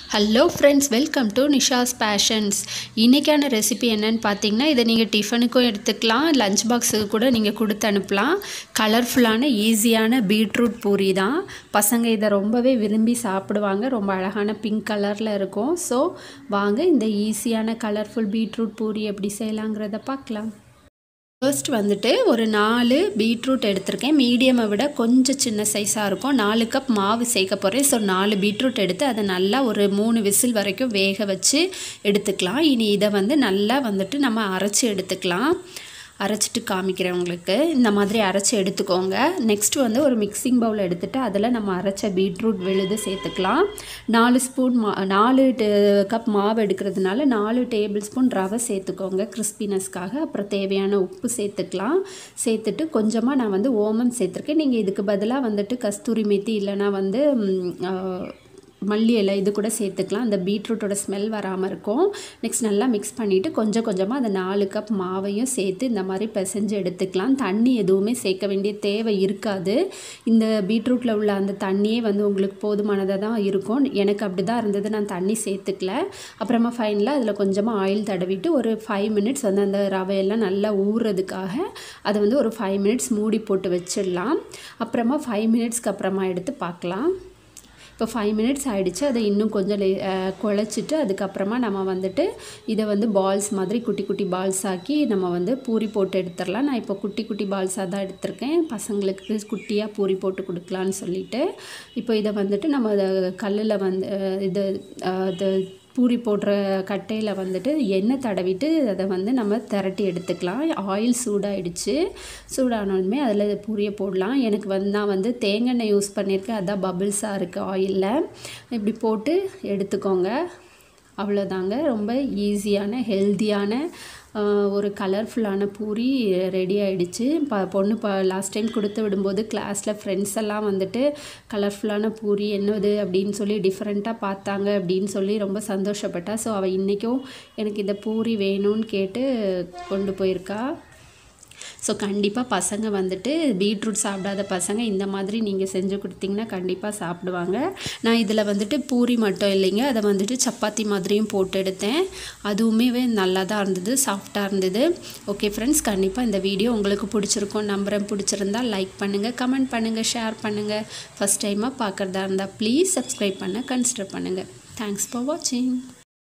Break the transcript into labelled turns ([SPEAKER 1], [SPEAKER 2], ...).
[SPEAKER 1] hello friends welcome to Nisha's passions இன்றைக்கான recipe என்னன்னு பார்த்தீங்கன்னா இதை நீங்கள் டிஃபனுக்கும் எடுத்துக்கலாம் லஞ்ச் பாக்ஸுக்கு கூட நீங்கள் கொடுத்து அனுப்பலாம் கலர்ஃபுல்லான ஈஸியான பீட்ரூட் பூரி தான் பசங்க இதை ரொம்பவே விரும்பி சாப்பிடுவாங்க ரொம்ப அழகான பிங்க் கலரில் இருக்கும் ஸோ வாங்க இந்த ஈஸியான கலர்ஃபுல் பீட்ரூட் பூரி எப்படி செய்யலாங்கிறத பார்க்கலாம் ஃபர்ஸ்ட் வந்துட்டு ஒரு நாலு பீட்ரூட் எடுத்திருக்கேன் மீடியமை விட கொஞ்சம் சின்ன சைஸாக இருக்கும் நாலு கப் மாவு சேர்க்க போகிறேன் ஸோ நாலு பீட்ரூட் எடுத்து அதை நல்லா ஒரு மூணு விசில் வரைக்கும் வேக வச்சு எடுத்துக்கலாம் இனி இதை வந்து நல்லா வந்துட்டு நம்ம அரைச்சி எடுத்துக்கலாம் அரைச்சிட்டு காமிக்கிறேன் உங்களுக்கு இந்த மாதிரி அரைச்சி எடுத்துக்கோங்க நெக்ஸ்ட் வந்து ஒரு மிக்சிங் பவுல் எடுத்துகிட்டு அதில் நம்ம அரைச்ச பீட்ரூட் விழுது சேர்த்துக்கலாம் நாலு ஸ்பூன் மா நாலு கப் மாவு எடுக்கிறதுனால நாலு டேபிள் ஸ்பூன் ரவை சேர்த்துக்கோங்க கிறிஸ்பினஸ்க்காக அப்புறம் தேவையான உப்பு சேர்த்துக்கலாம் சேர்த்துட்டு கொஞ்சமாக நான் வந்து ஓமம் சேர்த்துருக்கேன் நீங்கள் இதுக்கு பதிலாக வந்துட்டு கஸ்தூரி மேத்தி இல்லைனா வந்து மல்லி இலை இது கூட சேர்த்துக்கலாம் அந்த பீட்ரூட்டோட ஸ்மெல் வராமல் இருக்கும் நெக்ஸ்ட் நல்லா மிக்ஸ் பண்ணிவிட்டு கொஞ்சம் கொஞ்சமாக அந்த நாலு கப் மாவையும் சேர்த்து இந்த மாதிரி பிசைஞ்சு எடுத்துக்கலாம் தண்ணி எதுவுமே சேர்க்க வேண்டிய தேவை இருக்காது இந்த பீட்ரூட்டில் உள்ள அந்த தண்ணியே வந்து உங்களுக்கு போதுமானதாக தான் இருக்கும் எனக்கு அப்படி தான் இருந்தது நான் தண்ணி சேர்த்துக்கல அப்புறமா ஃபைனலாக அதில் கொஞ்சமாக ஆயில் தடவிட்டு ஒரு ஃபைவ் மினிட்ஸ் வந்து அந்த ரவையெல்லாம் நல்லா ஊறுறதுக்காக அதை வந்து ஒரு ஃபைவ் மினிட்ஸ் மூடி போட்டு வச்சிடலாம் அப்புறமா ஃபைவ் மினிட்ஸ்க்கு அப்புறமா எடுத்து பார்க்கலாம் இப்போ ஃபைவ் மினிட்ஸ் ஆகிடுச்சு அதை இன்னும் கொஞ்சம் லே குழச்சிட்டு அதுக்கப்புறமா நம்ம வந்துட்டு இதை வந்து பால்ஸ் மாதிரி குட்டி குட்டி பால்ஸ் ஆக்கி நம்ம வந்து பூரி போட்டு எடுத்துடலாம் நான் இப்போ குட்டி குட்டி பால்ஸாக தான் எடுத்திருக்கேன் பசங்களுக்கு குட்டியாக பூரி போட்டு கொடுக்கலான்னு சொல்லிட்டு இப்போ இதை வந்துட்டு நம்ம கல்லில் வந்து இது இது பூரி போடுற கட்டையில் வந்துட்டு எண்ணெய் தடவிட்டு அதை வந்து நம்ம திரட்டி எடுத்துக்கலாம் ஆயில் சூடாயிடுச்சு சூடானோடனே அதில் பூரியை போடலாம் எனக்கு வந்து நான் வந்து தேங்காய் யூஸ் பண்ணியிருக்கேன் அதான் பபிள்ஸாக இருக்குது ஆயிலில் இப்படி போட்டு எடுத்துக்கோங்க அவ்வளோதாங்க ரொம்ப ஈஸியான ஹெல்த்தியான ஒரு கலர்ஃபுல்லான பூரி ரெடி ஆகிடுச்சு ப பொண்ணு இப்போ லாஸ்ட் டைம் கொடுத்து விடும்போது கிளாஸில் ஃப்ரெண்ட்ஸ் எல்லாம் வந்துட்டு கலர்ஃபுல்லான பூரி என்னது அப்படின்னு சொல்லி டிஃப்ரெண்ட்டாக பார்த்தாங்க அப்படின்னு சொல்லி ரொம்ப சந்தோஷப்பட்டா ஸோ அவள் இன்றைக்கும் எனக்கு இந்த பூரி வேணும்னு கேட்டு கொண்டு போயிருக்கா ஸோ கண்டிப்பாக பசங்க வந்துட்டு பீட்ரூட் சாப்பிடாத பசங்க இந்த மாதிரி நீங்கள் செஞ்சு கொடுத்தீங்கன்னா கண்டிப்பாக சாப்பிடுவாங்க நான் இதில் வந்துட்டு பூரி மட்டும் இல்லைங்க அதை வந்துட்டு சப்பாத்தி மாதிரியும் போட்டு எடுத்தேன் அதுவுமே நல்லா தான் இருந்தது சாஃப்டாக இருந்தது ஓகே ஃப்ரெண்ட்ஸ் கண்டிப்பாக இந்த வீடியோ உங்களுக்கு பிடிச்சிருக்கும் நம்புகிறேன் பிடிச்சிருந்தா லைக் பண்ணுங்கள் கமெண்ட் பண்ணுங்கள் ஷேர் பண்ணுங்கள் ஃபஸ்ட் டைமாக பார்க்குறதா இருந்தால் ப்ளீஸ் சப்ஸ்கிரைப் பண்ண கன்சிடர் பண்ணுங்கள் தேங்க்ஸ் ஃபார் வாட்சிங்